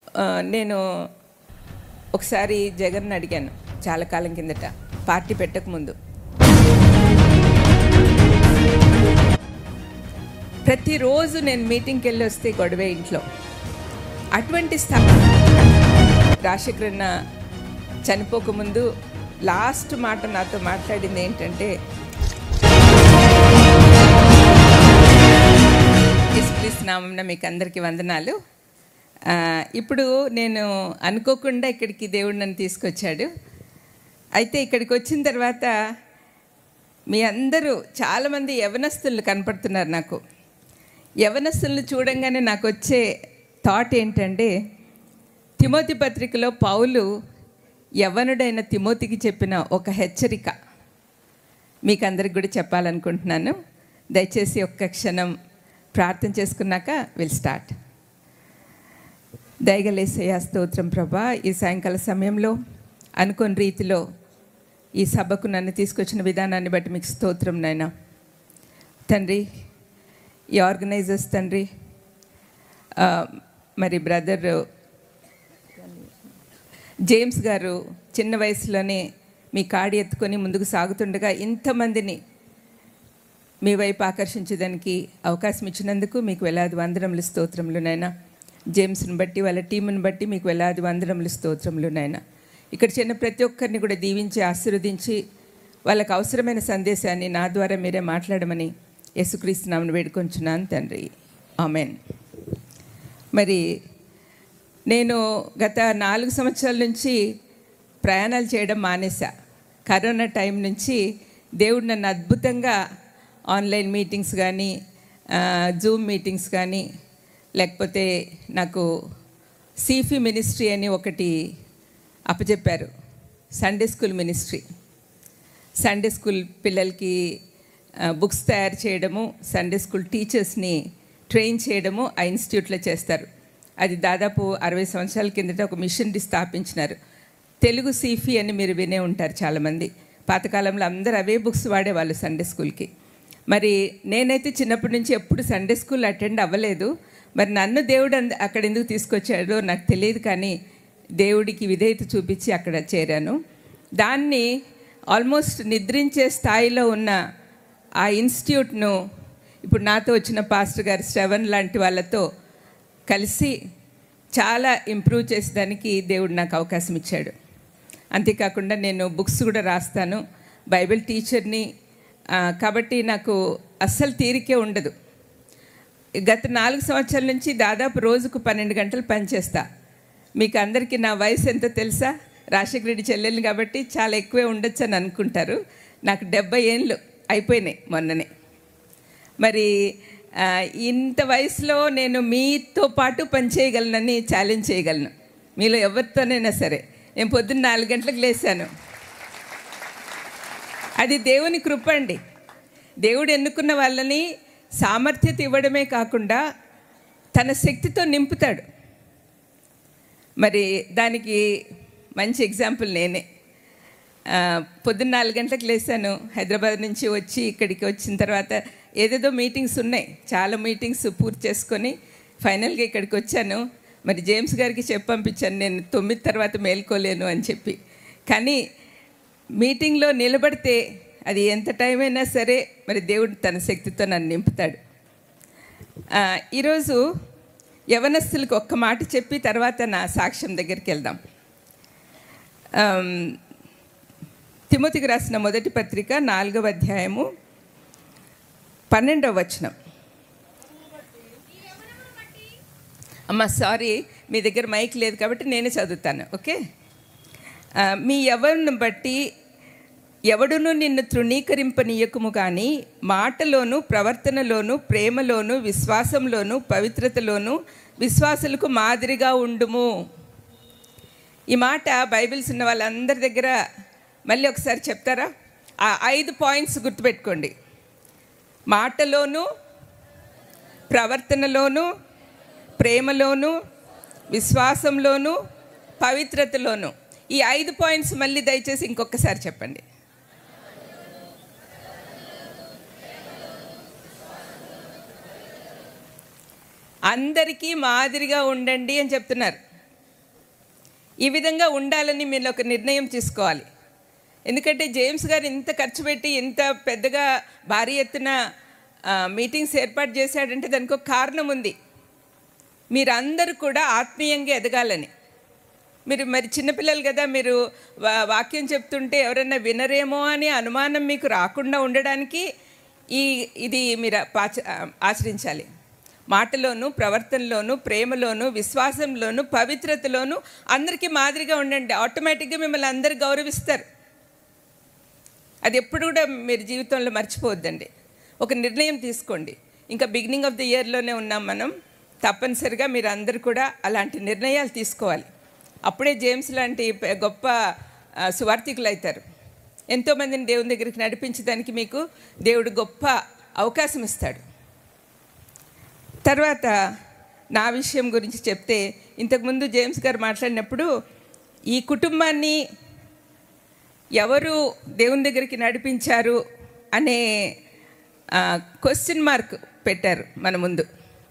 ఆ, నేను ఒకసారి జగన్ అడిగాను చాలా కాలం కిందట పార్టీ పెట్టకముందు ప్రతిరోజు నేను మీటింగ్కి వెళ్ళి వస్తే గొడవే ఇంట్లో అటువంటి స్థా రాజశేఖరన్న చనిపోకముందు లాస్ట్ మాట నాతో మాట్లాడింది ఏంటంటే యేసుక్రీస్తు నామంన మీకు అందరికీ వందనాలు ఆ, ఇప్పుడు నేను అనుకోకుండా ఇక్కడికి దేవుడు నన్ను తీసుకొచ్చాడు అయితే ఇక్కడికి వచ్చిన తర్వాత మీ అందరూ చాలామంది యవనస్తులు కనపడుతున్నారు నాకు యవనస్తులను చూడంగానే నాకు వచ్చే థాట్ ఏంటంటే తిమోతి పత్రికలో పౌలు యవనుడైన తిమోతికి చెప్పిన ఒక హెచ్చరిక మీకు అందరికి కూడా చెప్పాలనుకుంటున్నాను దయచేసి ఒక్క క్షణం ప్రార్థన చేసుకున్నాక విల్ స్టార్ట్ దయగలేసయ్య స్తోత్రం ప్రభా ఈ సాయంకాల సమయంలో అనుకోని రీతిలో ఈ సభకు నన్ను తీసుకొచ్చిన విధానాన్ని బట్టి మీకు స్తోత్రం నాయన తండ్రి ఈ ఆర్గనైజర్స్ తండ్రి ఆ, మరి బ్రదర్ జేమ్స్ గారు చిన్న వయసులోనే మీ కాడి ఎత్తుకొని ముందుకు సాగుతుండగా ఇంతమందిని మీ వైపు ఆకర్షించడానికి అవకాశం ఇచ్చినందుకు మీకు వేలాది వందనములు స్తోత్రములు నాయనా జేమ్స్ని బట్టి వాళ్ళ టీంని బట్టి మీకు వేలాది వందనములు స్తోత్రములు నాయనా ఇక్కడ చిన్న ప్రతి ఒక్కరిని కూడా దీవించి ఆశీర్వదించి వాళ్ళకి అవసరమైన సందేశాన్ని నా ద్వారా మీరే మాట్లాడమని యేసుక్రీస్తు నామను వేడుకొంచున్నాను తండ్రి ఆమెన్ మరి నేను గత నాలుగు సంవత్సరాల నుంచి ప్రయాణాలు చేయడం మానేసా కరోనా టైం నుంచి దేవుడు నన్ను అద్భుతంగా ఆన్లైన్ మీటింగ్స్ కానీ జూమ్ మీటింగ్స్ కానీ లేకపోతే నాకు సీఫీ మినిస్ట్రీ అని ఒకటి అప్పచెప్పారు Sunday school ministry Sunday school పిల్లలకి ఆ, బుక్స్ తయారు చేయడము సండే స్కూల్ టీచర్స్ని ట్రైన్ చేయడము ఆ ఇన్స్టిట్యూట్లో చేస్తారు అది దాదాపు అరవై సంవత్సరాల కిందట ఒక మిషనరీ స్థాపించినారు తెలుగు సీఫీ అని మీరు వినే ఉంటారు చాలామంది పాతకాలంలో అందరూ అవే బుక్స్ వాడేవాళ్ళు సండే స్కూల్కి మరి నేనైతే చిన్నప్పటి నుంచి ఎప్పుడు సండే స్కూల్ అటెండ్ అవ్వలేదు మరి నన్ను దేవుడు అంద- అక్కడ ఎందుకు తీసుకొచ్చాడో నాకు తెలియదు కానీ దేవుడికి విధేయత చూపించి అక్కడ చేరాను దాన్ని ఆల్మోస్ట్ నిద్రించే స్థాయిలో ఉన్న ఆ ఇన్స్టిట్యూట్ను ఇప్పుడు నాతో వచ్చిన పాస్టర్ గారు శ్రవణ్ లాంటి వాళ్ళతో కలిసి చాలా ఇంప్రూవ్ చేసేదానికి దేవుడు నాకు అవకాశం ఇచ్చాడు అంతేకాకుండా నేను బుక్స్ కూడా రాస్తాను బైబిల్ టీచర్ని ఆ, కాబట్టి నాకు అస్సలు తీరికే ఉండదు గత నాలుగు సంవత్సరాల నుంచి దాదాపు రోజుకు పన్నెండు గంటలు పనిచేస్తా మీకు అందరికీ నా వయసు ఎంతో తెలుసా రాజశేఖర రెడ్డి చెల్లెలు కాబట్టి చాలా ఎక్కువే ఉండొచ్చు అని అనుకుంటారు నాకు డెబ్బై ఏళ్ళు అయిపోయినాయి మొన్ననే మరి ఆ, ఇంత వయసులో నేను మీతో పాటు పనిచేయగలనని ఛాలెంజ్ చేయగలను మీలో ఎవరితోనైనా సరే నేను పొద్దున్న నాలుగు గంటలకు లేచాను అది దేవుని కృప అండి దేవుడు ఎన్నుకున్న వాళ్ళని సామర్థ్యత ఇవ్వడమే కాకుండా తన శక్తితో నింపుతాడు మరి దానికి మంచి ఎగ్జాంపుల్ నేనే ఆ, పొద్దున్న నాలుగు గంటలకు లేసాను హైదరాబాద్ నుంచి వచ్చి ఇక్కడికి వచ్చిన తర్వాత ఏదేదో మీటింగ్స్ ఉన్నాయి చాలా మీటింగ్స్ పూర్తి చేసుకొని ఫైనల్గా ఇక్కడికి వచ్చాను మరి జేమ్స్ గారికి చెప్పి పంపించాను నేను తొమ్మిది తర్వాత మేల్కోలేను అని చెప్పి కానీ మీటింగ్లో నిలబడితే అది ఎంత టైం అయినా సరే మరి దేవుడు తన శక్తితో నన్ను నింపుతాడు ఆ, ఈరోజు యవనస్తులకు ఒక్క మాట చెప్పి తర్వాత నా సాక్ష్యం దగ్గరికి వెళ్దాం ఆమ్, తిమోతికి రాసిన మొదటి పత్రిక నాలుగవ అధ్యాయము పన్నెండవ వచనం అమ్మ సారీ మీ దగ్గర మైక్ లేదు కాబట్టి నేనే చదువుతాను ఓకే ఆ, మీ ఎవరిని బట్టి ఎవడును నిన్ను తృణీకరింపనీయకుము కానీ మాటలోను ప్రవర్తనలోను ప్రేమలోను విశ్వాసంలోను పవిత్రతలోను విశ్వాసులకు మాదిరిగా ఉండుము ఈ మాట బైబిల్స్ ఉన్న వాళ్ళందరి దగ్గర మళ్ళీ ఒకసారి చెప్తారా ఆ ఐదు పాయింట్స్ గుర్తుపెట్టుకోండి మాటలోను ప్రవర్తనలోను ప్రేమలోను విశ్వాసంలోను పవిత్రతలోను ఈ ఐదు పాయింట్స్ మళ్ళీ దయచేసి ఇంకొకసారి చెప్పండి అందరికీ మాదిరిగా ఉండండి అని చెప్తున్నారు ఈ విధంగా ఉండాలని మీరు ఒక నిర్ణయం తీసుకోవాలి ఎందుకంటే జేమ్స్ గారు ఇంత ఖర్చు పెట్టి ఇంత పెద్దగా భారీ ఎత్తున ఆ, మీటింగ్స్ ఏర్పాటు చేశాడంటే దానికి ఒక కారణం ఉంది మీరందరూ కూడా ఆత్మీయంగా ఎదగాలని మీరు మరి చిన్నపిల్లలు కదా మీరు వా- వాక్యం చెప్తుంటే ఎవరైనా వినరేమో అని అనుమానం మీకు రాకుండా ఉండడానికి ఈ ఇది మీరు పాచ ఆచరించాలి మాటలోను ప్రవర్తనలోను ప్రేమలోను విశ్వాసంలోను పవిత్రతలోను అందరికీ మాదిరిగా ఉండండి ఆటోమేటిక్గా మిమ్మల్ని అందరు గౌరవిస్తారు అది ఎప్పుడు కూడా మీరు జీవితంలో మర్చిపోవద్దండి ఒక నిర్ణయం తీసుకోండి ఇంకా బిగినింగ్ ఆఫ్ ది ఇయర్లోనే ఉన్నాం మనం తప్పనిసరిగా మీరు అందరు కూడా అలాంటి నిర్ణయాలు తీసుకోవాలి అప్పుడే జేమ్స్ లాంటి పె- గొప్ప ఆ, సువార్థికులు అవుతారు ఎంతోమందిని దేవుని దగ్గరికి నడిపించడానికి మీకు దేవుడు గొప్ప అవకాశం ఇస్తాడు తర్వాత నా విషయం గురించి చెప్తే ఇంతకుముందు జేమ్స్ గారు మాట్లాడినప్పుడు ఈ కుటుంబాన్ని ఎవరు దేవుని దగ్గరికి నడిపించారు అనే క్వశ్చన్ మార్క్ పెట్టారు మన ముందు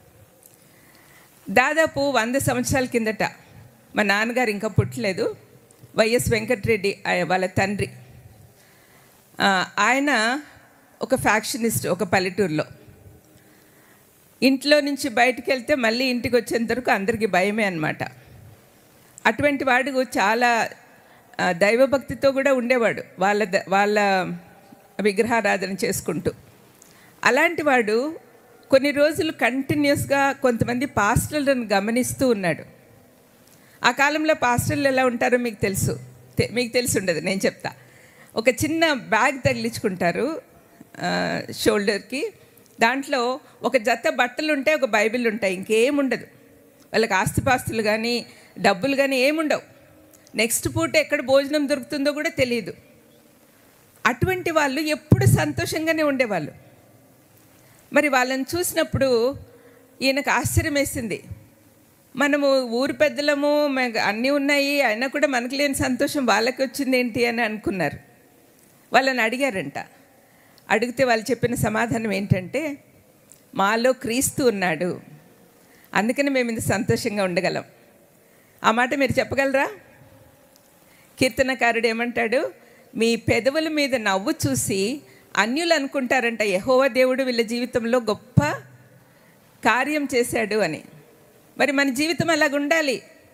దాదాపు వంద సంవత్సరాల కిందట మా నాన్నగారు ఇంకా పుట్టలేదు వైఎస్ వెంకటరెడ్డి ఆయన వాళ్ళ తండ్రి ఆ, ఆయన ఒక ఫ్యాక్షనిస్ట్ ఒక పల్లెటూరులో ఇంట్లో నుంచి బయటికి వెళ్తే మళ్ళీ ఇంటికి వచ్చేంత వరకు అందరికీ భయమే అనమాట అటువంటి వాడు చాలా ఆ, దైవభక్తితో కూడా ఉండేవాడు వాళ్ళ ద- వాళ్ళ విగ్రహారాధన చేసుకుంటూ అలాంటి వాడు కొన్ని రోజులు కంటిన్యూస్గా కొంతమంది పాస్టర్లను గమనిస్తూ ఉన్నాడు ఆ కాలంలో పాస్టర్లు ఎలా ఉంటారో మీకు తెలుసు తె- మీకు తెలిసి ఉండదు నేను చెప్తా ఒక చిన్న బ్యాగ్ తగిలించుకుంటారు ఆ, షోల్డర్కి దాంట్లో ఒక జత బట్టలు ఉంటాయి ఒక బైబిల్ ఉంటాయి ఇంకేం ఉండదు వాళ్ళకి ఆస్తిపాస్తులు కానీ డబ్బులు కానీ ఏముండవు నెక్స్ట్ పూట ఎక్కడ భోజనం దొరుకుతుందో కూడా తెలియదు అటువంటి వాళ్ళు ఎప్పుడు సంతోషంగానే ఉండేవాళ్ళు మరి వాళ్ళని చూసినప్పుడు ఈయనకు ఆశ్చర్యం వేసింది మనము ఊరు పెద్దలము మనకు అన్నీ ఉన్నాయి అయినా కూడా మనకు లేని సంతోషం వాళ్ళకి వచ్చింది ఏంటి అని అనుకున్నారు వాళ్ళని అడిగారంట అడిగితే వాళ్ళు చెప్పిన సమాధానం ఏంటంటే మాలో క్రీస్తు ఉన్నాడు అందుకని మేము ఇంత సంతోషంగా ఉండగలం ఆ మాట మీరు చెప్పగలరా కీర్తనకారుడు ఏమంటాడు మీ పెదవుల మీద నవ్వు చూసి అన్యులు అనుకుంటారంట యహోవ దేవుడు వీళ్ళ జీవితంలో గొప్ప కార్యం చేశాడు అని మరి మన జీవితం అలాగ ఉండాలి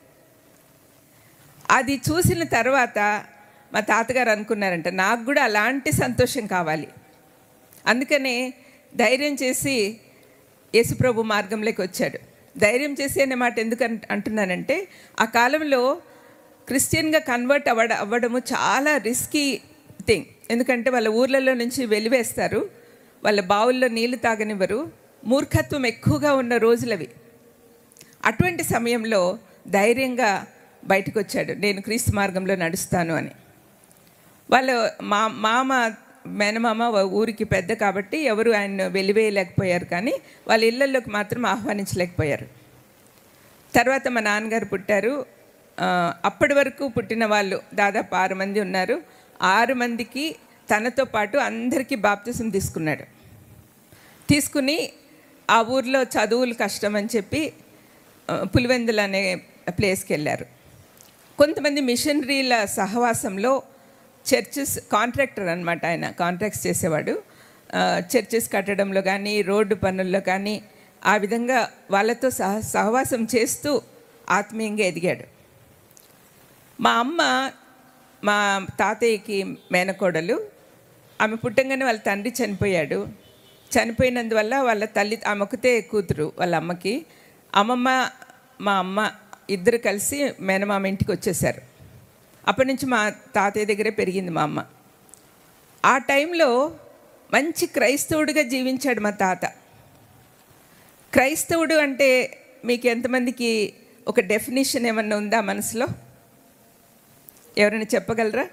అది చూసిన తర్వాత మా తాతగారు అనుకున్నారంట నాకు కూడా అలాంటి సంతోషం కావాలి అందుకనే ధైర్యం చేసి యేసుప్రభు మార్గంలోకి వచ్చాడు ధైర్యం చేసి అనే మాట ఎందుకు అంట- అంటున్నానంటే ఆ కాలంలో క్రిస్టియన్గా కన్వర్ట్ అవ్వడ అవ్వడము చాలా రిస్కీ థింగ్ ఎందుకంటే వాళ్ళ ఊర్లలో నుంచి వెలివేస్తారు వాళ్ళ బావుల్లో నీళ్లు తాగనివ్వరు మూర్ఖత్వం ఎక్కువగా ఉన్న రోజులవి అటువంటి సమయంలో ధైర్యంగా బయటకు వచ్చాడు నేను క్రీస్తు మార్గంలో నడుస్తాను అని వాళ్ళు మా మామ మేనమామ వా- ఊరికి పెద్ద కాబట్టి ఎవరు ఆయన వెలివేయలేకపోయారు కానీ వాళ్ళ ఇళ్ళల్లోకి మాత్రం ఆహ్వానించలేకపోయారు తర్వాత మా నాన్నగారు పుట్టారు ఆ, అప్పటి వరకు పుట్టిన వాళ్ళు దాదాపు ఆరు మంది ఉన్నారు ఆరు మందికి తనతో పాటు అందరికీ బాప్తిసం తీసుకున్నాడు తీసుకుని ఆ ఊర్లో చదువులు కష్టం అని చెప్పి ఆ, పులివెందులు అనే ప్లేస్కి వెళ్ళారు కొంతమంది మిషనరీల సహవాసంలో చర్చెస్ కాంట్రాక్టర్ అనమాట ఆయన కాంట్రాక్ట్స్ చేసేవాడు ఆ, చర్చెస్ కట్టడంలో కానీ రోడ్డు పనుల్లో కానీ ఆ విధంగా వాళ్ళతో సహ సహవాసం చేస్తూ ఆత్మీయంగా ఎదిగాడు మా అమ్మ మా తాతయ్యకి మేనకోడలు ఆమె పుట్టంగానే వాళ్ళ తండ్రి చనిపోయాడు చనిపోయినందువల్ల వాళ్ళ తల్లి ఆమె ఒకతే కూతురు వాళ్ళ అమ్మకి అమ్మమ్మ మా అమ్మ ఇద్దరు కలిసి మేనమామ ఇంటికి వచ్చేసారు అప్పటి నుంచి మా తాతయ్య దగ్గరే పెరిగింది మా అమ్మ ఆ టైంలో మంచి క్రైస్తవుడిగా జీవించాడు మా తాత క్రైస్తవుడు అంటే మీకు ఎంతమందికి ఒక డెఫినేషన్ ఏమన్నా ఉందా మనసులో ఎవరైనా చెప్పగలరా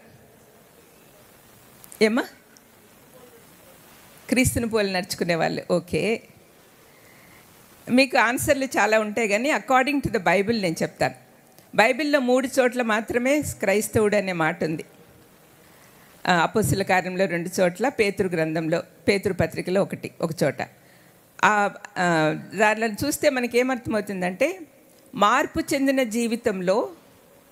ఏమ్మా క్రీస్తుని పోలి నడుచుకునే వాళ్ళు ఓకే మీకు ఆన్సర్లు చాలా ఉంటాయి కానీ అకార్డింగ్ టు ద బైబిల్ నేను చెప్తాను బైబిల్లో మూడు చోట్ల మాత్రమే క్రైస్తవుడు అనే మాట ఉంది ఆ, అపోస్తుల కార్యంలో రెండు చోట్ల పేతురు గ్రంథంలో పేతురు పత్రికలో ఒకటి ఒక చోట ఆ, ఆ, దానిలో చూస్తే మనకి ఏమర్థమవుతుందంటే మార్పు చెందిన జీవితంలో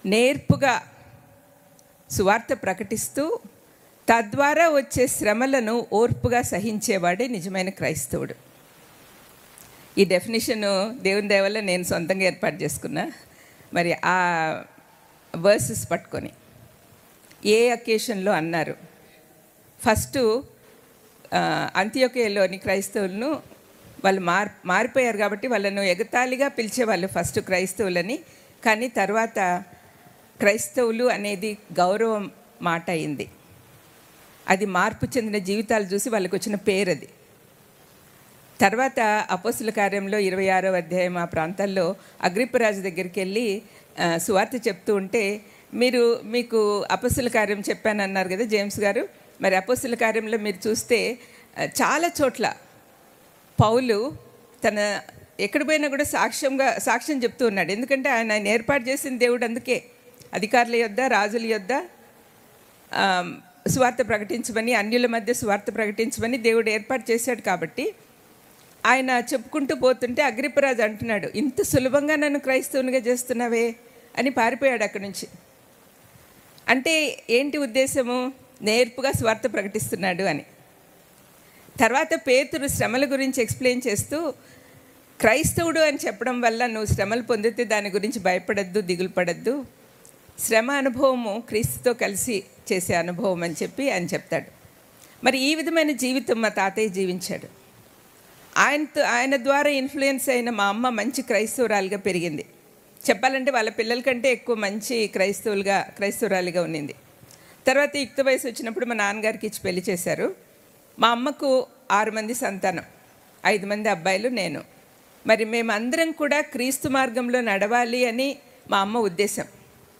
నేర్పుగా సువార్త ప్రకటిస్తూ తద్వారా వచ్చే శ్రమలను ఓర్పుగా సహించేవాడే నిజమైన క్రైస్తవుడు ఈ డెఫినేషన్ దేవుని దేవల్ల నేను సొంతంగా ఏర్పాటు చేసుకున్నా మరి ఆ వర్సెస్ పట్టుకొని ఏ అకేషన్లో అన్నారు ఫస్ట్ అంత్యోకేలోని క్రైస్తవులను వాళ్ళు మార్ మారిపోయారు కాబట్టి వాళ్ళను ఎగతాళిగా పిలిచేవాళ్ళు ఫస్ట్ క్రైస్తవులని కానీ తర్వాత క్రైస్తవులు అనేది గౌరవం మాట అయింది అది మార్పు చెందిన జీవితాలు చూసి వాళ్ళకి వచ్చిన పేరు అది తర్వాత అపోస్తుల కార్యంలో ఇరవై ఆరో అధ్యాయం ఆ ప్రాంతాల్లో అగ్రిపరాజు దగ్గరికి వెళ్ళి ఆ, సువార్త చెప్తూ ఉంటే మీరు మీకు అపస్సుల కార్యం చెప్పానన్నారు కదా జేమ్స్ గారు మరి అపస్సుల కార్యంలో మీరు చూస్తే ఆ, చాలా చోట్ల పౌలు తన ఎక్కడ పోయినా కూడా సాక్ష్యంగా సాక్ష్యం చెప్తూ ఉన్నాడు ఎందుకంటే ఆయన ఆయన ఏర్పాటు చేసిన దేవుడు అందుకే అధికారుల యొద్ద రాజుల యొద్ద ఆ, సువార్త ప్రకటించమని అన్యుల మధ్య సువార్త ప్రకటించమని దేవుడు ఏర్పాటు చేశాడు కాబట్టి ఆయన చెప్పుకుంటూ పోతుంటే అగ్రిపరాజు అంటున్నాడు ఇంత సులభంగా నన్ను క్రైస్తవునిగా చేస్తున్నావే అని పారిపోయాడు అక్కడి నుంచి అంటే ఏంటి ఉద్దేశము నేర్పుగా స్వార్థ ప్రకటిస్తున్నాడు అని తర్వాత పేతురు శ్రమల గురించి ఎక్స్ప్లెయిన్ చేస్తూ క్రైస్తవుడు అని చెప్పడం వల్ల నువ్వు శ్రమలు పొందితే దాని గురించి భయపడద్దు దిగులు పడద్దు శ్రమ అనుభవము క్రీస్తుతో కలిసి చేసే అనుభవం అని చెప్పి ఆయన చెప్తాడు మరి ఈ విధమైన జీవితం మా తాతయ్య జీవించాడు ఆయనతో ఆయన ద్వారా ఇన్ఫ్లుయెన్స్ అయిన మా అమ్మ మంచి క్రైస్తవురాలుగా పెరిగింది చెప్పాలంటే వాళ్ళ పిల్లల కంటే ఎక్కువ మంచి క్రైస్తవులుగా క్రైస్తవురాలిగా ఉన్నింది తర్వాత యుక్త వయసు వచ్చినప్పుడు మా నాన్నగారికి ఇచ్చి పెళ్లి చేశారు మా అమ్మకు ఆరు మంది సంతానం ఐదు మంది అబ్బాయిలు నేను మరి మేమందరం కూడా క్రీస్తు మార్గంలో నడవాలి అని మా అమ్మ ఉద్దేశం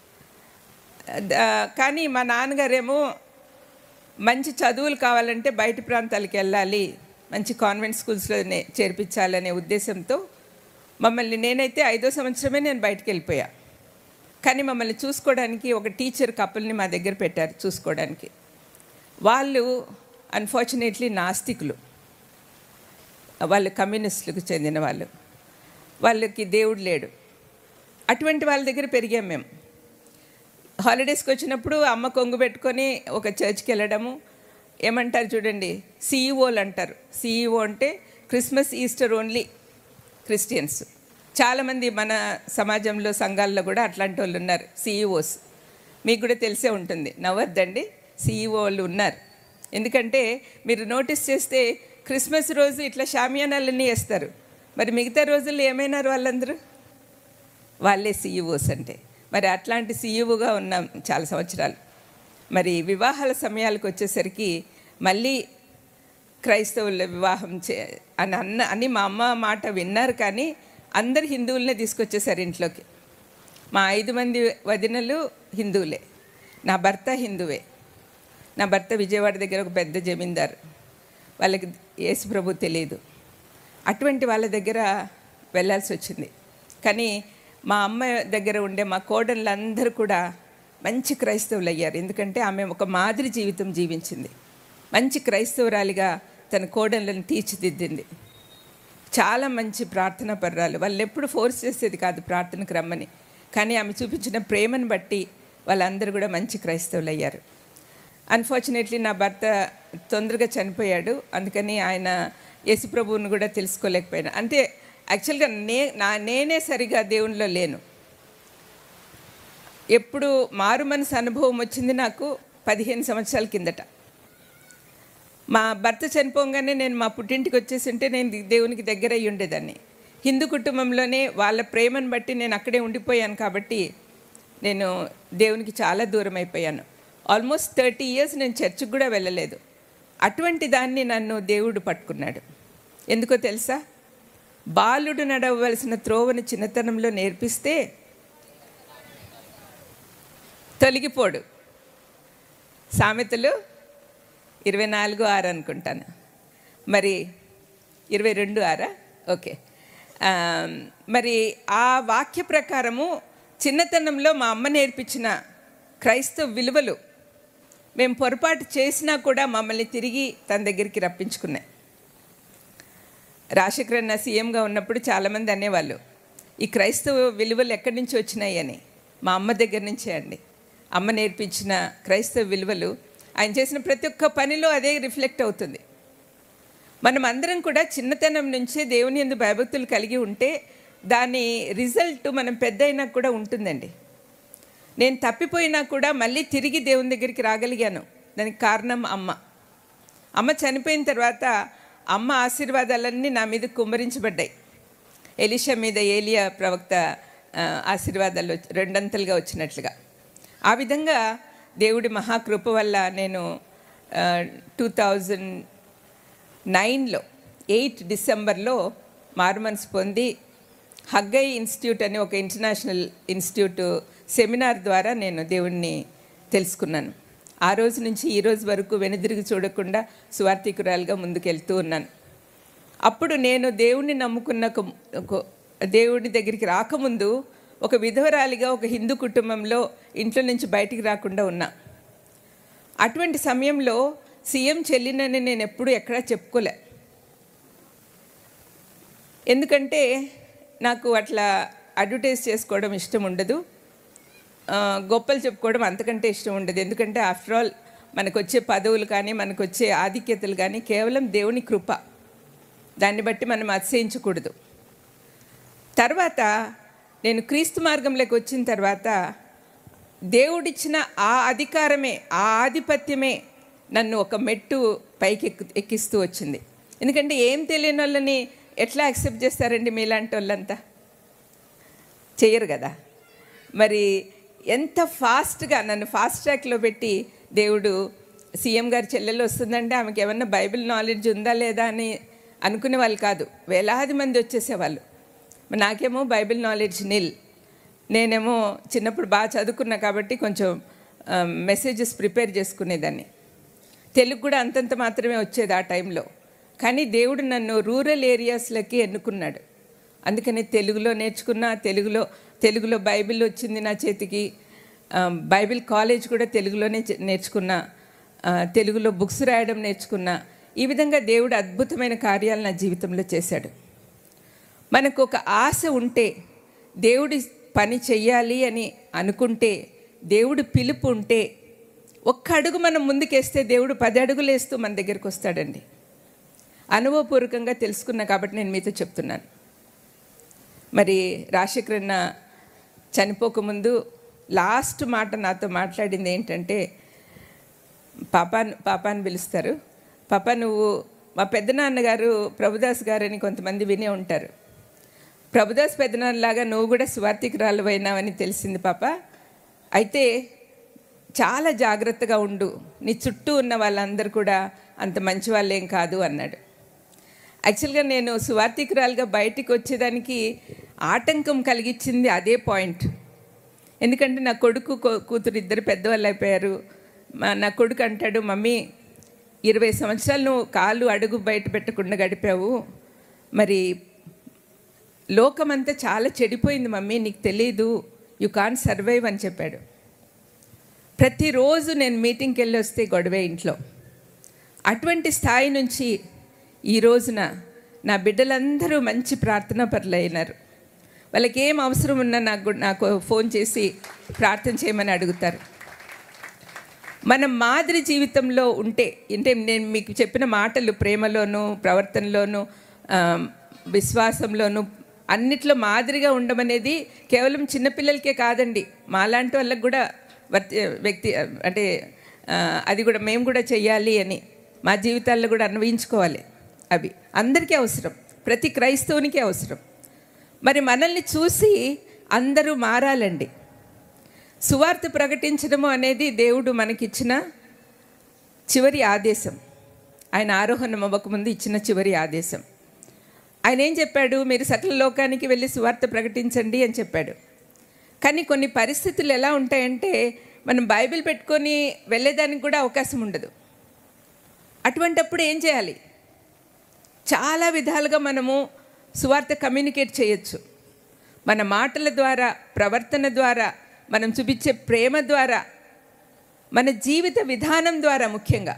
ద- కానీ మా నాన్నగారేమో మంచి చదువులు కావాలంటే బయట ప్రాంతాలకు వెళ్ళాలి మంచి కాన్వెంట్ స్కూల్స్లోనే చేర్పించాలనే ఉద్దేశంతో మమ్మల్ని నేనైతే ఐదో సంవత్సరమే నేను బయటకు వెళ్ళిపోయా కానీ మమ్మల్ని చూసుకోవడానికి ఒక టీచర్ కపుల్ని మా దగ్గర పెట్టారు చూసుకోవడానికి వాళ్ళు అన్ఫార్చునేట్లీ నాస్తికులు వాళ్ళు కమ్యూనిస్టులకు చెందిన వాళ్ళు వాళ్ళకి దేవుడు లేడు అటువంటి వాళ్ళ దగ్గర పెరిగాం మేము హాలిడేస్కి వచ్చినప్పుడు అమ్మ కొంగు పెట్టుకొని ఒక చర్చ్కి వెళ్ళడము ఏమంటారు చూడండి సిఈఓలు అంటారు సిఈఓ అంటే క్రిస్మస్ ఈస్టర్ ఓన్లీ క్రిస్టియన్స్ చాలామంది మన సమాజంలో సంఘాల్లో కూడా అట్లాంటి వాళ్ళు ఉన్నారు సిఈఓస్ మీకు కూడా తెలిసే ఉంటుంది నవ్వద్దండి సిఈఓలు ఉన్నారు ఎందుకంటే మీరు నోటీస్ చేస్తే క్రిస్మస్ రోజు ఇట్లా షామియానాలన్నీ వేస్తారు మరి మిగతా రోజుల్లో ఏమైనారు వాళ్ళందరూ వాళ్ళే సీఈఓస్ అంటే మరి అట్లాంటి సీఈఓగా ఉన్నాం చాలా సంవత్సరాలు మరి వివాహాల సమయాలకు వచ్చేసరికి మళ్ళీ క్రైస్తవుల వివాహం చే అని అన్న అని మా అమ్మ మాట విన్నారు కానీ అందరు హిందువులనే తీసుకొచ్చేసారు ఇంట్లోకి మా ఐదు మంది వదినలు హిందువులే నా భర్త హిందువే నా భర్త విజయవాడ దగ్గర ఒక పెద్ద జమీందారు వాళ్ళకి యేసు ప్రభు తెలియదు అటువంటి వాళ్ళ దగ్గర వెళ్ళాల్సి వచ్చింది కానీ మా అమ్మ దగ్గర ఉండే మా కోడళ్ళందరూ కూడా మంచి క్రైస్తవులు అయ్యారు ఎందుకంటే ఆమె ఒక మాదిరి జీవితం జీవించింది మంచి క్రైస్తవురాలిగా తన కోడళ్ళని తీర్చిదిద్దింది చాలా మంచి ప్రార్థన పర్రాలు వాళ్ళు ఎప్పుడు ఫోర్స్ చేసేది కాదు ప్రార్థనకు రమ్మని కానీ ఆమె చూపించిన ప్రేమను బట్టి వాళ్ళందరూ కూడా మంచి క్రైస్తవులు అయ్యారు అన్ఫార్చునేట్లీ నా భర్త తొందరగా చనిపోయాడు అందుకని ఆయన యేసుప్రభువుని కూడా తెలుసుకోలేకపోయాను అంటే యాక్చువల్గా నే నా నేనే సరిగా దేవునిలో లేను ఎప్పుడు మారు మనసు అనుభవం వచ్చింది నాకు పదిహేను సంవత్సరాల కిందట మా భర్త చనిపోగానే నేను మా పుట్టింటికి వచ్చేసి ఉంటే నేను దేవునికి దగ్గర అయ్యి ఉండేదాన్ని హిందూ కుటుంబంలోనే వాళ్ళ ప్రేమను బట్టి నేను అక్కడే ఉండిపోయాను కాబట్టి నేను దేవునికి చాలా దూరం అయిపోయాను ఆల్మోస్ట్ థర్టీ ఇయర్స్ నేను చర్చికి కూడా వెళ్ళలేదు అటువంటి దాన్ని నన్ను దేవుడు పట్టుకున్నాడు ఎందుకో తెలుసా బాలుడు నడవలసిన త్రోవను చిన్నతనంలో నేర్పిస్తే తొలగిపోడు సామెతలు ఇరవై నాలుగు ఆరు అనుకుంటాను మరి ఇరవై రెండు ఆరా ఓకే ఆ, మరి ఆ వాక్య ప్రకారము చిన్నతనంలో మా అమ్మ నేర్పించిన క్రైస్తవ విలువలు మేము పొరపాటు చేసినా కూడా మమ్మల్ని తిరిగి తన దగ్గరికి రప్పించుకున్నాయి రాజశేఖరన్న సీఎంగా ఉన్నప్పుడు చాలామంది అనేవాళ్ళు ఈ క్రైస్తవ విలువలు ఎక్కడి నుంచి వచ్చినాయి అని మా అమ్మ దగ్గర నుంచే అండి అమ్మ నేర్పించిన క్రైస్తవ విలువలు ఆయన చేసిన ప్రతి ఒక్క పనిలో అదే రిఫ్లెక్ట్ అవుతుంది మనం అందరం కూడా చిన్నతనం నుంచే దేవుని ఎందు భయభక్తులు కలిగి ఉంటే దాని రిజల్ట్ మనం పెద్ద అయినా కూడా ఉంటుందండి నేను తప్పిపోయినా కూడా మళ్ళీ తిరిగి దేవుని దగ్గరికి రాగలిగాను దానికి కారణం అమ్మ అమ్మ చనిపోయిన తర్వాత అమ్మ ఆశీర్వాదాలన్నీ నా మీద కుమ్మరించబడ్డాయి ఎలిషా మీద ఏలియా ప్రవక్త ఆ, ఆశీర్వాదాలు వచ్చి- రెండంతలుగా వచ్చినట్లుగా ఆ విధంగా దేవుడి మహాకృప వల్ల నేను టూ థౌజండ్ నైన్లో ఎయిట్ డిసెంబర్లో మారుమనసు పొంది హగ్గై ఇన్స్టిట్యూట్ అని ఒక ఇంటర్నేషనల్ ఇన్స్టిట్యూట్ సెమినార్ ద్వారా నేను దేవుణ్ణి తెలుసుకున్నాను ఆ రోజు నుంచి ఈ రోజు వరకు వెనుదిరిగి చూడకుండా సువార్థికురాలుగా ముందుకెళ్తూ ఉన్నాను అప్పుడు నేను దేవుణ్ణి నమ్ముకున్న ఒక- ఒక దేవుడి దగ్గరికి రాకముందు ఒక విధవరాలిగా ఒక హిందూ కుటుంబంలో ఇంట్లో నుంచి బయటికి రాకుండా ఉన్నా అటువంటి సమయంలో సీఎం చెల్లినని నేను ఎప్పుడు ఎక్కడా చెప్పుకోలే ఎందుకంటే నాకు అట్లా అడ్వర్టైజ్ చేసుకోవడం ఇష్టం ఉండదు ఆ, గొప్పలు చెప్పుకోవడం అంతకంటే ఇష్టం ఉండదు ఎందుకంటే ఆఫ్టర్ ఆల్ మనకు వచ్చే పదవులు కానీ మనకు వచ్చే ఆధిక్యతలు కానీ కేవలం దేవుని కృప దాన్ని బట్టి మనం అతిశయించకూడదు తర్వాత నేను క్రీస్తు మార్గంలోకి వచ్చిన తర్వాత దేవుడిచ్చిన ఆ అధికారమే ఆ ఆధిపత్యమే నన్ను ఒక మెట్టు పైకి ఎక్కు ఎక్కిస్తూ వచ్చింది ఎందుకంటే ఏం తెలియని వాళ్ళని ఎట్లా యాక్సెప్ట్ చేస్తారండి మీలాంటి వాళ్ళంతా చెయ్యరు కదా మరి ఎంత ఫాస్ట్గా నన్ను ఫాస్ట్ ట్రాక్లో పెట్టి దేవుడు సీఎం గారి చెల్లెలు వస్తుందంటే ఆమెకి ఏమన్నా బైబిల్ నాలెడ్జ్ ఉందా లేదా అని అనుకునే వాళ్ళు కాదు వేలాది మంది వచ్చేసేవాళ్ళు మరి నాకేమో బైబిల్ నాలెడ్జ్ నిల్ నేనేమో చిన్నప్పుడు బాగా చదువుకున్నా కాబట్టి కొంచెం మెసేజెస్ ప్రిపేర్ చేసుకునేదాన్ని తెలుగు కూడా అంతంత మాత్రమే వచ్చేది ఆ టైంలో కానీ దేవుడు నన్ను రూరల్ ఏరియాస్లోకి ఎన్నుకున్నాడు అందుకని తెలుగులో నేర్చుకున్నా తెలుగులో తెలుగులో బైబిల్ వచ్చింది నా చేతికి ఆ, బైబిల్ కాలేజ్ కూడా తెలుగులోనే చే- నేర్చుకున్నా ఆ, తెలుగులో బుక్స్ రాయడం నేర్చుకున్నా ఈ విధంగా దేవుడు అద్భుతమైన కార్యాలు నా జీవితంలో చేశాడు మనకు ఒక ఆశ ఉంటే దేవుడి పని చెయ్యాలి అని అనుకుంటే దేవుడు పిలుపు ఉంటే ఒక్క అడుగు మనం ముందుకేస్తే దేవుడు పది అడుగులు వేస్తూ మన దగ్గరికి వస్తాడండి అనుభవపూర్వకంగా తెలుసుకున్నా కాబట్టి నేను మీతో చెప్తున్నాను మరి రాజశేఖరన్న చనిపోకముందు లాస్ట్ మాట నాతో మాట్లాడింది ఏంటంటే పాపాన్ పాపాన్ని పిలుస్తారు పాప నువ్వు మా పెద్దనాన్నగారు ప్రభుదాస్ గారని కొంతమంది వినే ఉంటారు ప్రభుదాస్ పెద్దనాన్నలాగా నువ్వు కూడా స్వార్థికురాలు అయినావని తెలిసింది పాప అయితే చాలా జాగ్రత్తగా ఉండు నీ చుట్టూ ఉన్న వాళ్ళందరూ కూడా అంత మంచి వాళ్ళేం కాదు అన్నాడు యాక్చువల్గా నేను సువార్థికురాలుగా బయటికి వచ్చేదానికి ఆటంకం కలిగించింది అదే పాయింట్ ఎందుకంటే నా కొడుకు కూ- కూతురు ఇద్దరు పెద్దవాళ్ళు అయిపోయారు మా నా కొడుకు అంటాడు మమ్మీ ఇరవై సంవత్సరాలు నువ్వు కాలు అడుగు బయట పెట్టకుండా గడిపావు మరి లోకమంతా చాలా చెడిపోయింది మమ్మీ నీకు తెలీదు యు కాన్ సర్వైవ్ అని చెప్పాడు ప్రతిరోజు నేను మీటింగ్కి వెళ్ళి వస్తే గొడవే ఇంట్లో అటువంటి స్థాయి నుంచి ఈ రోజున నా బిడ్డలందరూ మంచి ప్రార్థనా పరులైనారు వాళ్ళకి ఏం అవసరం ఉన్నా నాకు కూడా- నాకు ఫోన్ చేసి ప్రార్థన చేయమని అడుగుతారు మనం మాదిరి జీవితంలో ఉంటే అంటే నేను మీకు చెప్పిన మాటలు ప్రేమలోను ప్రవర్తనలోను ఆ, విశ్వాసంలోను అన్నిట్లో మాదిరిగా ఉండమనేది కేవలం చిన్నపిల్లలకే కాదండి మాలాంటి వాళ్ళకి కూడా వర్తి వ్యక్తి అంటే ఆ, అది కూడా మేము కూడా చెయ్యాలి అని మా జీవితాల్లో కూడా అన్వయించుకోవాలి అవి అందరికీ అవసరం ప్రతి క్రైస్తవునికి అవసరం మరి మనల్ని చూసి అందరూ మారాలండి సువార్త ప్రకటించడము అనేది దేవుడు మనకిచ్చిన చివరి ఆదేశం ఆయన ఆరోహణం అవ్వకముందు ఇచ్చిన చివరి ఆదేశం ఆయన ఏం చెప్పాడు మీరు సకల లోకానికి వెళ్ళి సువార్త ప్రకటించండి అని చెప్పాడు కానీ కొన్ని పరిస్థితులు ఎలా ఉంటాయంటే మనం బైబిల్ పెట్టుకొని వెళ్ళేదానికి కూడా అవకాశం ఉండదు అటువంటప్పుడు ఏం చేయాలి చాలా విధాలుగా మనము సువార్త కమ్యూనికేట్ చేయొచ్చు మన మాటల ద్వారా ప్రవర్తన ద్వారా మనం చూపించే ప్రేమ ద్వారా మన జీవిత విధానం ద్వారా ముఖ్యంగా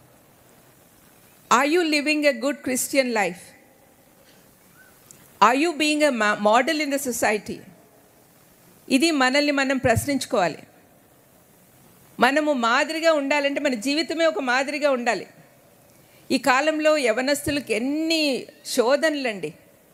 are you living a good Christian life are you being a model in the society ఇది మనల్ని మనం ప్రశ్నించుకోవాలి మనము మాదిరిగా ఉండాలంటే మన జీవితమే ఒక మాదిరిగా ఉండాలి ఈ కాలంలో యవనస్తులకు ఎన్ని శోధనలండి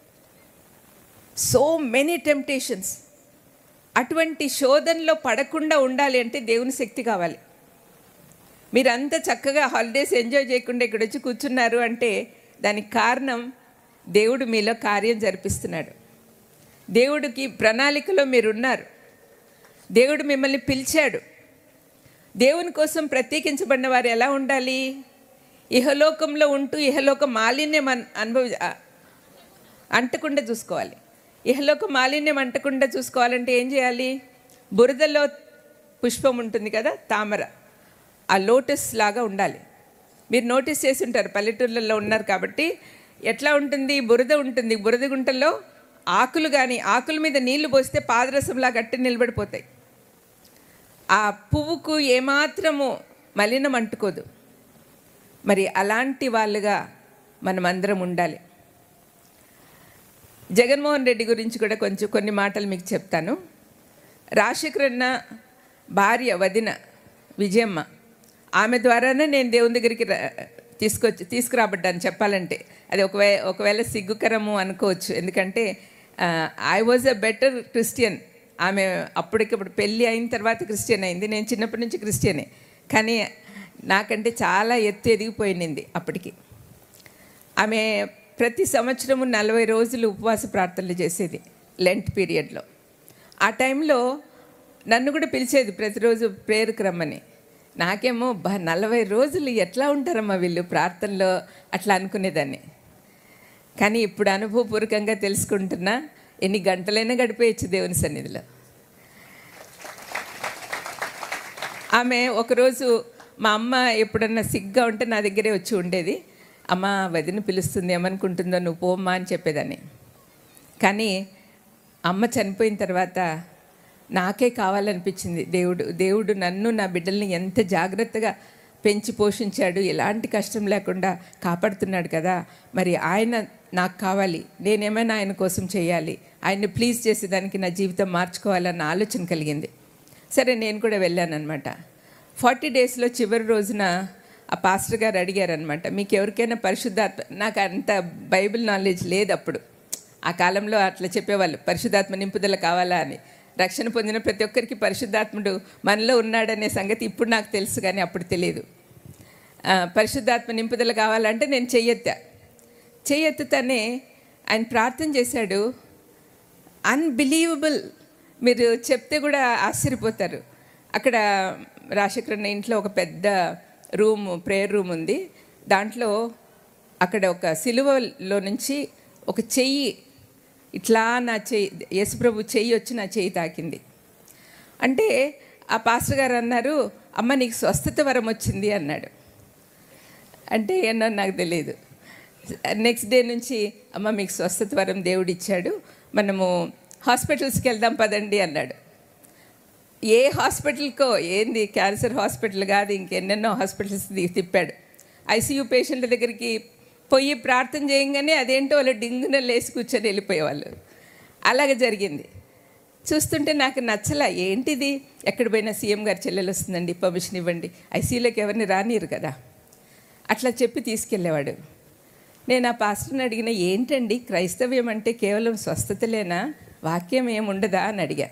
సో మెనీ టెంప్టేషన్స్ అటువంటి శోధనలో పడకుండా ఉండాలి అంటే దేవుని శక్తి కావాలి మీరంతా చక్కగా హాలిడేస్ ఎంజాయ్ చేయకుండా ఇక్కడ వచ్చి కూర్చున్నారు అంటే దానికి కారణం దేవుడు మీలో కార్యం జరిపిస్తున్నాడు దేవుడికి ప్రణాళికలో మీరున్నారు దేవుడు మిమ్మల్ని పిలిచాడు దేవుని కోసం ప్రత్యేకించబడిన వారు ఎలా ఉండాలి ఇహలోకంలో ఉంటూ ఇహలోక మాలిన్యం అన్ అనుభవి ఆ- అంటకుండా చూసుకోవాలి ఇహలోక మాలిన్యం అంటకుండా చూసుకోవాలంటే ఏం చేయాలి బురదలో పుష్పం ఉంటుంది కదా తామర ఆ లోటస్ లాగా ఉండాలి మీరు నోటీస్ చేసి ఉంటారు పల్లెటూర్లలో ఉన్నారు కాబట్టి ఎట్లా ఉంటుంది బురద ఉంటుంది బురద గుంటల్లో ఆకులు కానీ ఆకుల మీద నీళ్లు పోస్తే పాదరసంలా గట్టి నిలబడిపోతాయి ఆ పువ్వుకు ఏమాత్రము మలినం అంటుకోదు మరి అలాంటి వాళ్ళుగా మనం అందరం ఉండాలి జగన్మోహన్ రెడ్డి గురించి కూడా కొంచెం కొన్ని మాటలు మీకు చెప్తాను రాజశేఖర్ అన్న భార్య వదిన విజయమ్మ ఆమె ద్వారానే నేను దేవుని దగ్గరికి రా- తీసుకొచ్చి తీసుకురాబడ్డాను చెప్పాలంటే అది ఒకవే ఒకవేళ సిగ్గుకరము అనుకోవచ్చు ఎందుకంటే I was a better Christian ఆమె అప్పటికప్పుడు పెళ్ళి అయిన తర్వాత క్రిస్టియన్ అయింది నేను చిన్నప్పటి నుంచి క్రిస్టియనే కానీ నాకంటే చాలా ఎత్తు ఎదిగిపోయింది అప్పటికి ఆమె ప్రతి సంవత్సరము నలభై రోజులు ఉపవాస ప్రార్థనలు చేసేది లెంట్ పీరియడ్లో ఆ టైంలో నన్ను కూడా పిలిచేది ప్రతిరోజు ప్రేయర్కి రమ్మని నాకేమో బా నలభై రోజులు ఎట్లా ఉంటారమ్మా వీళ్ళు ప్రార్థనలో అట్లా అనుకునేదాన్ని కానీ ఇప్పుడు అనుభవపూర్వకంగా తెలుసుకుంటున్నా ఎన్ని గంటలైనా గడిపేయచ్చు దేవుని సన్నిధిలో ఆమె ఒకరోజు మా అమ్మ ఎప్పుడన్నా సిగ్గా ఉంటే నా దగ్గరే వచ్చి ఉండేది అమ్మ వదిన పిలుస్తుంది ఏమనుకుంటుందో నువ్వు పోమ్మా అని చెప్పేదాన్ని కానీ అమ్మ చనిపోయిన తర్వాత నాకే కావాలనిపించింది దేవుడు దేవుడు నన్ను నా బిడ్డల్ని ఎంత జాగ్రత్తగా పెంచి పోషించాడు ఎలాంటి కష్టం లేకుండా కాపాడుతున్నాడు కదా మరి ఆయన నాకు కావాలి నేనేమైనా ఆయన కోసం చేయాలి ఆయన్ని ప్లీజ్ చేసేదానికి నా జీవితం మార్చుకోవాలన్న ఆలోచన కలిగింది సరే నేను కూడా వెళ్ళానమాట ఫార్టీ డేస్లో చివరి రోజున ఆ పాస్టర్ గారు అడిగారనమాట మీకు ఎవరికైనా పరిశుద్ధాత్మ నాకు అంత బైబిల్ నాలెడ్జ్ లేదు అప్పుడు ఆ కాలంలో అట్లా చెప్పేవాళ్ళు పరిశుద్ధాత్మ నింపుదల కావాలా అని రక్షణ పొందిన ప్రతి ఒక్కరికి పరిశుద్ధాత్ముడు మనలో ఉన్నాడనే సంగతి ఇప్పుడు నాకు తెలుసు కానీ అప్పుడు తెలియదు ఆ, పరిశుద్ధాత్మ నింపుదల కావాలంటే నేను చెయ్యెత్తా చెయ్యెత్తుతానే ఆయన ప్రార్థన చేశాడు అన్బిలీవబుల్ మీరు చెప్తే కూడా ఆశ్చర్యపోతారు అక్కడ రాజశేఖరన్న ఇంట్లో ఒక పెద్ద రూమ్ ప్రేయర్ రూమ్ ఉంది దాంట్లో అక్కడ ఒక సిలువలో నుంచి ఒక చెయ్యి ఇట్లా నా చెయ్యి యేసుప్రభు చెయ్యి వచ్చి నా చెయ్యి తాకింది అంటే ఆ పాస్టర్ గారు అన్నారు అమ్మ నీకు స్వస్థత వరం వచ్చింది అన్నాడు అంటే ఏమో నాకు తెలియదు నెక్స్ట్ డే నుంచి అమ్మ మీకు స్వస్థత వరం దేవుడు ఇచ్చాడు మనము హాస్పిటల్స్కి వెళ్దాం పదండి అన్నాడు ఏ హాస్పిటల్కో ఏంది క్యాన్సర్ హాస్పిటల్ కాదు ఇంకెన్నెన్నో హాస్పిటల్స్ ది- తిప్పాడు ఐసీయూ పేషెంట్ల దగ్గరికి పోయి ప్రార్థన చేయంగానే అదేంటో వాళ్ళు డింగున లేచి కూర్చొని వెళ్ళిపోయేవాళ్ళు అలాగే జరిగింది చూస్తుంటే నాకు నచ్చలా ఏంటిది ఎక్కడ పోయినా సీఎం గారు చెల్లెలు వస్తుందండి పర్మిషన్ ఇవ్వండి ఐసీయూలోకి ఎవరిని రానిరు కదా అట్లా చెప్పి తీసుకెళ్ళేవాడు నేను ఆ పాస్టర్ని అడిగిన ఏంటండి క్రైస్తవ్యం అంటే కేవలం స్వస్థతలేనా వాక్యం ఏముండదా అని అడిగా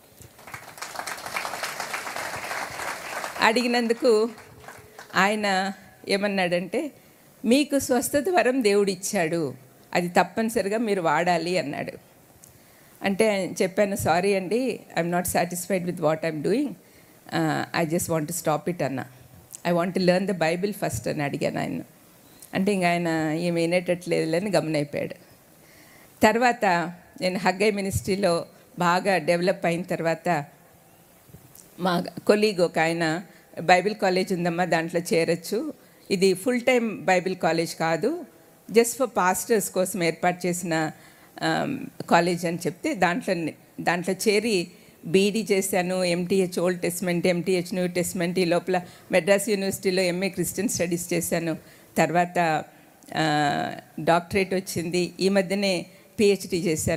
అడిగినందుకు ఆయన ఏమన్నాడంటే మీకు స్వస్థత వరం దేవుడు ఇచ్చాడు అది తప్పనిసరిగా మీరు వాడాలి అన్నాడు అంటే ఆయన చెప్పాను సారీ అండి I'm not satisfied with what I'm doing I just want stop it అన్న I want learn the Bible first అని అడిగాను ఆయన అంటే ఇంక ఆయన ఏమి వినేటట్లేదులని గమనైపోయాడు తర్వాత నేను హగ్గై మినిస్ట్రీలో బాగా డెవలప్ అయిన తర్వాత మా కొలీగ్ ఒక ఆయన బైబిల్ కాలేజ్ ఉందమ్మా దాంట్లో చేరొచ్చు ఇది ఫుల్ టైం బైబిల్ కాలేజ్ కాదు జస్ట్ ఫర్ పాస్టర్స్ కోసం ఏర్పాటు చేసిన ఆమ్, కాలేజ్ అని చెప్తే దాంట్లో దాంట్లో చేరి బీడీ చేశాను MTH old testament MTH new testament ఈ లోపల మెడ్రాస్ యూనివర్సిటీలో ఎంఏ క్రిస్టియన్ స్టడీస్ చేశాను తర్వాత ఆ, డాక్టరేట్ వచ్చింది ఈ మధ్యనే పిహెచ్డి చేశాను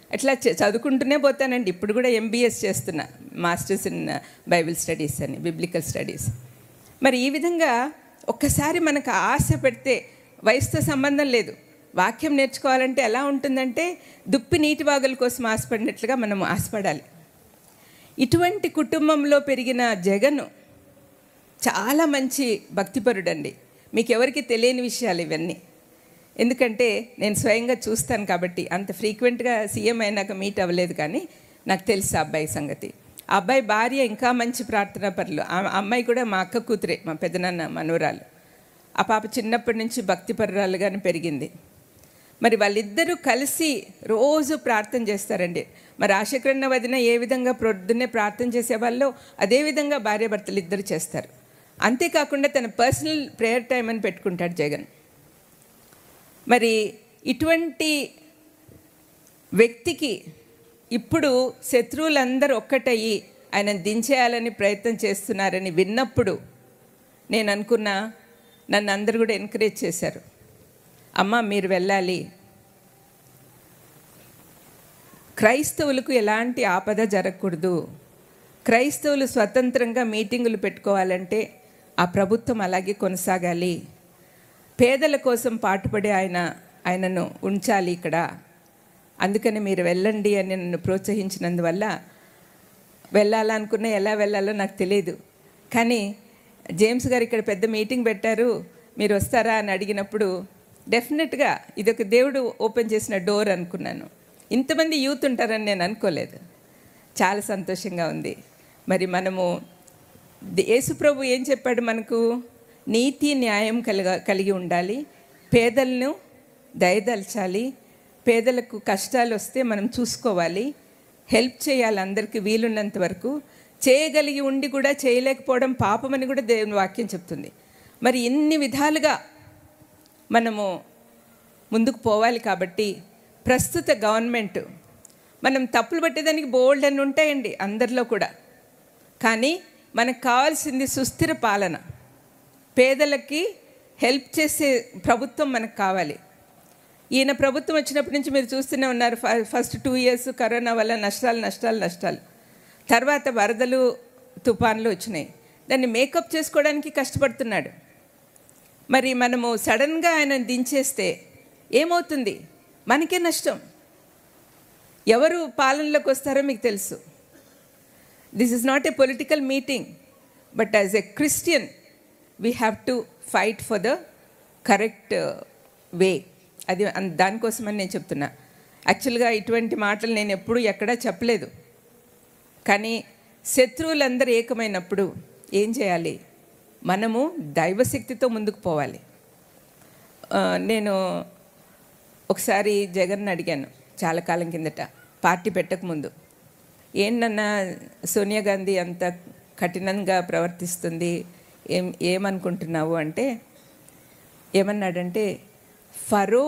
అట్లా చ- చదువుకుంటూనే పోతానండి ఇప్పుడు కూడా ఎంబీఎస్ చేస్తున్నా మాస్టర్స్ ఇన్ బైబిల్ స్టడీస్ అని బిబ్లికల్ స్టడీస్ మరి ఈ విధంగా ఒక్కసారి మనకు ఆశ పెడితే వయసుతో సంబంధం లేదు వాక్యం నేర్చుకోవాలంటే ఎలా ఉంటుందంటే దుప్పి నీటి వాగుల కోసం ఆశపడినట్లుగా మనం ఆశపడాలి ఇటువంటి కుటుంబంలో పెరిగిన జగను చాలా మంచి భక్తిపరుడండి మీకు ఎవరికి తెలియని విషయాలు ఇవన్నీ ఎందుకంటే నేను స్వయంగా చూస్తాను కాబట్టి అంత ఫ్రీక్వెంట్గా సీఎం అయినాక మీట్ అవ్వలేదు కానీ నాకు తెలుసు ఆ అబ్బాయి సంగతి ఆ అబ్బాయి భార్య ఇంకా మంచి ప్రార్థనా పరులు ఆ అమ్మాయి కూడా మా అక్క కూతురే మా పెదనాన్న మనవరాలు ఆ పాప చిన్నప్పటి నుంచి భక్తిపరురాలుగానే పెరిగింది మరి వాళ్ళిద్దరూ కలిసి రోజు ప్రార్థన చేస్తారండి మరి ఆశకరణ వదిన ఏ విధంగా ప్రొద్దున్నే ప్రార్థన చేసేవాళ్ళో అదేవిధంగా భార్యాభర్తలు ఇద్దరు చేస్తారు అంతేకాకుండా తన పర్సనల్ ప్రేయర్ టైం అని పెట్టుకుంటాడు జగన్ మరి ఇటువంటి వ్యక్తికి ఇప్పుడు శత్రువులందరూ ఒక్కటయ్యి ఆయన దించేయాలని ప్రయత్నం చేస్తున్నారని విన్నప్పుడు నేను అనుకున్నా నన్ను అందరు కూడా ఎంకరేజ్ చేశారు అమ్మ మీరు వెళ్ళాలి క్రైస్తవులకు ఎలాంటి ఆపద జరగకూడదు క్రైస్తవులు స్వతంత్రంగా మీటింగులు పెట్టుకోవాలంటే ఆ ప్రభుత్వం అలాగే కొనసాగాలి పేదల కోసం పాటుపడే ఆయన ఆయనను ఉంచాలి ఇక్కడ అందుకని మీరు వెళ్ళండి అని నన్ను ప్రోత్సహించినందువల్ల వెళ్ళాలనుకున్న ఎలా వెళ్ళాలో నాకు తెలియదు కానీ జేమ్స్ గారు ఇక్కడ పెద్ద మీటింగ్ పెట్టారు మీరు వస్తారా అని అడిగినప్పుడు డెఫినెట్గా ఇదొక దేవుడు ఓపెన్ చేసిన డోర్ అనుకున్నాను ఇంతమంది యూత్ ఉంటారని నేను అనుకోలేదు చాలా సంతోషంగా ఉంది మరి మనము దే- యేసుప్రభు ఏం చెప్పాడు మనకు నీతి న్యాయం కలిగ కలిగి ఉండాలి పేదలను దయదల్చాలి పేదలకు కష్టాలు వస్తే మనం చూసుకోవాలి హెల్ప్ చేయాలి అందరికీ వీలున్నంత వరకు చేయగలిగి ఉండి కూడా చేయలేకపోవడం పాపమని కూడా దేవుని వాక్యం చెప్తుంది మరి ఇన్ని విధాలుగా మనము ముందుకు పోవాలి కాబట్టి ప్రస్తుత గవర్నమెంట్ మనం తప్పులు పట్టేదానికి బోల్డ్ అని ఉంటాయండి అందరిలో కూడా కానీ మనకు కావాల్సింది సుస్థిర పాలన పేదలకి హెల్ప్ చేసే ప్రభుత్వం మనకు కావాలి ఈయన ప్రభుత్వం వచ్చినప్పటి నుంచి మీరు చూస్తూనే ఉన్నారు ఫ- ఫస్ట్ టూ ఇయర్స్ కరోనా వల్ల నష్టాలు నష్టాలు నష్టాలు తర్వాత వరదలు తుఫాన్లు వచ్చినాయి దాన్ని మేకప్ చేసుకోవడానికి కష్టపడుతున్నాడు మరి మనము సడన్గా ఆయన దించేస్తే ఏమవుతుంది మనకే నష్టం ఎవరు పాలనలోకి వస్తారో మీకు తెలుసు this is not a political meeting but as a Christian we have to fight for the correct way అది అన్- దానికోసమని నేను చెప్తున్నా యాక్చువల్గా ఇటువంటి మాటలు నేను ఎప్పుడూ ఎక్కడా చెప్పలేదు కానీ శత్రువులందరూ ఏకమైనప్పుడు ఏం చేయాలి మనము దైవశక్తితో ముందుకు పోవాలి ఆ, నేను ఒకసారి జగన్ అడిగాను చాలా కాలం కిందట పార్టీ పెట్టకముందు ఏంటన్నా సోనియా గాంధీ అంత కఠినంగా ప్రవర్తిస్తుంది ఏం ఏమనుకుంటున్నావు అంటే ఏమన్నాడంటే ఫరో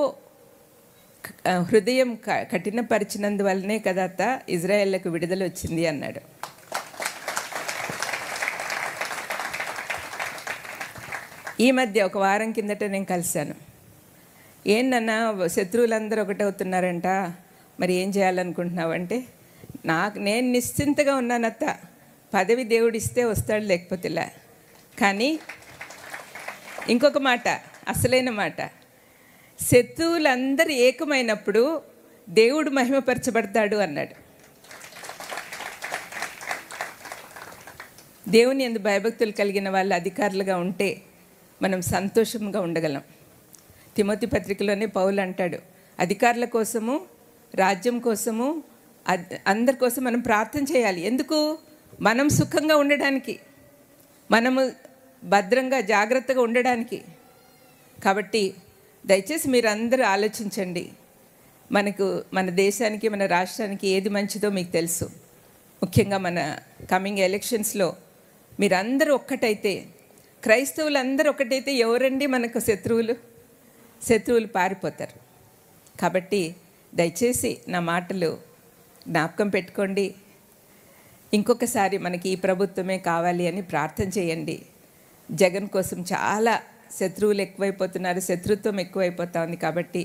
ఆ, హృదయం క- కఠినపరిచినందువల్లనే కదా అత్త ఇజ్రాయెళ్లకు విడుదల వచ్చింది అన్నాడు ఈ మధ్య ఒక వారం కిందట నేను కలిశాను ఏంటన్నా శత్రువులందరూ ఒకటవుతున్నారంట మరి ఏం చేయాలనుకుంటున్నావు అంటే నాకు నేను నిశ్చింతగా ఉన్నానత్త పదవి దేవుడు ఇస్తే వస్తాడు లేకపోతే లే కానీ ఇంకొక మాట అసలైన మాట శత్రువులందరూ ఏకమైనప్పుడు దేవుడు మహిమపరచబడతాడు అన్నాడు దేవుని ఎందు భయభక్తులు కలిగిన వాళ్ళు అధికారులుగా ఉంటే మనం సంతోషంగా ఉండగలం తిమోతి పత్రికలోనే పౌలు అంటాడు అధికారుల కోసము రాజ్యం కోసము అద్- అందరి కోసం మనం ప్రార్థన చేయాలి ఎందుకు మనం సుఖంగా ఉండడానికి మనము భద్రంగా జాగ్రత్తగా ఉండడానికి కాబట్టి దయచేసి మీరు అందరూ ఆలోచించండి మనకు మన దేశానికి మన రాష్ట్రానికి ఏది మంచిదో మీకు తెలుసు ముఖ్యంగా మన కమింగ్ ఎలక్షన్స్లో మీరందరూ ఒక్కటైతే క్రైస్తవులు అందరూ ఒక్కటైతే ఎవరండి మనకు శత్రువులు శత్రువులు పారిపోతారు కాబట్టి దయచేసి నా మాటలు జ్ఞాపకం పెట్టుకోండి ఇంకొకసారి మనకి ఈ ప్రభుత్వమే కావాలి అని ప్రార్థన చేయండి జగన్ కోసం చాలా శత్రువులు ఎక్కువైపోతున్నారు శత్రుత్వం ఎక్కువైపోతా ఉంది కాబట్టి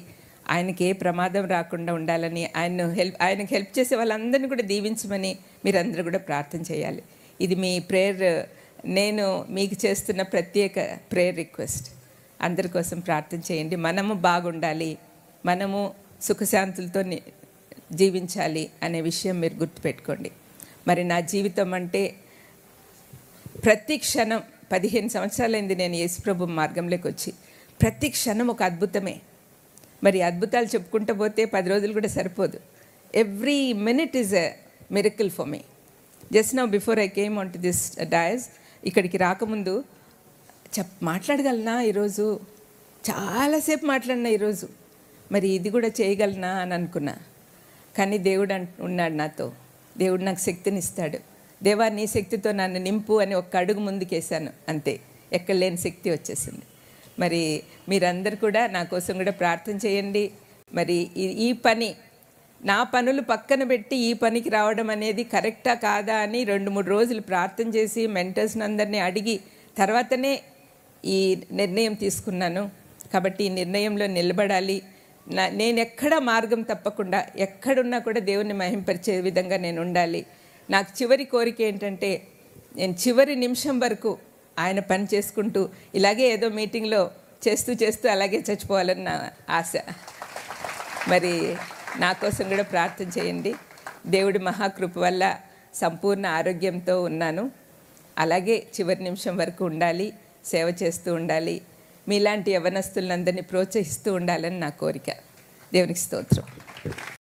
ఆయనకి ఏ ప్రమాదం రాకుండా ఉండాలని ఆయన హెల్ప్ ఆయనకు హెల్ప్ చేసే వాళ్ళందరినీ కూడా దీవించమని మీరందరూ కూడా ప్రార్థన చేయాలి ఇది మీ ప్రేయర్ నేను మీకు చేస్తున్న ప్రత్యేక ప్రేయర్ రిక్వెస్ట్ అందరి కోసం ప్రార్థన చేయండి మనము బాగుండాలి మనము సుఖశాంతులతో ని- జీవించాలి అనే విషయం మీరు గుర్తుపెట్టుకోండి మరి నా జీవితం అంటే ప్రతి క్షణం పదిహేను సంవత్సరాలైంది నేను యేసుప్రభు మార్గంలోకి వచ్చి ప్రతి క్షణం ఒక అద్భుతమే మరి అద్భుతాలు చెప్పుకుంటూ పోతే పది రోజులు కూడా సరిపోదు every minute is a miracle for me just now before I came on to this dais ఇక్కడికి రాకముందు చెప్ మాట్లాడగలనా ఈరోజు చాలాసేపు మాట్లాడినా ఈరోజు మరి ఇది కూడా చేయగలనా అని అనుకున్నా కానీ దేవుడు అంట ఉన్నాడు నాతో దేవుడు నాకు శక్తిని ఇస్తాడు దేవా నీ శక్తితో నన్ను నింపు అని ఒక్క అడుగు ముందుకేసాను అంతే ఎక్కడ లేని శక్తి వచ్చేసింది మరి మీరందరు కూడా నా కోసం కూడా ప్రార్థన చేయండి మరి ఈ- ఈ పని నా పనులు పక్కన పెట్టి ఈ పనికి రావడం అనేది కరెక్టా కాదా అని రెండు మూడు రోజులు ప్రార్థన చేసి మెంటర్స్ని అందరినీ అడిగి తర్వాతనే ఈ నిర్ణయం తీసుకున్నాను కాబట్టి ఈ నిర్ణయంలో నిలబడాలి నా నేను ఎక్కడ మార్గం తప్పకుండా ఎక్కడున్నా కూడా దేవుణ్ణి మహింపరిచే విధంగా నేను ఉండాలి నాకు చివరి కోరిక ఏంటంటే నేను చివరి నిమిషం వరకు ఆయన పని చేసుకుంటూ ఇలాగే ఏదో మీటింగ్లో చేస్తూ చేస్తూ అలాగే చచ్చిపోవాలని నా ఆశ మరి నా కోసం కూడా ప్రార్థన చేయండి దేవుడి మహాకృప వల్ల సంపూర్ణ ఆరోగ్యంతో ఉన్నాను అలాగే చివరి నిమిషం వరకు ఉండాలి సేవ చేస్తూ ఉండాలి మీలాంటి యవనస్తులందరినీ ప్రోత్సహిస్తూ ఉండాలని నా కోరిక దేవునికి స్తోత్రం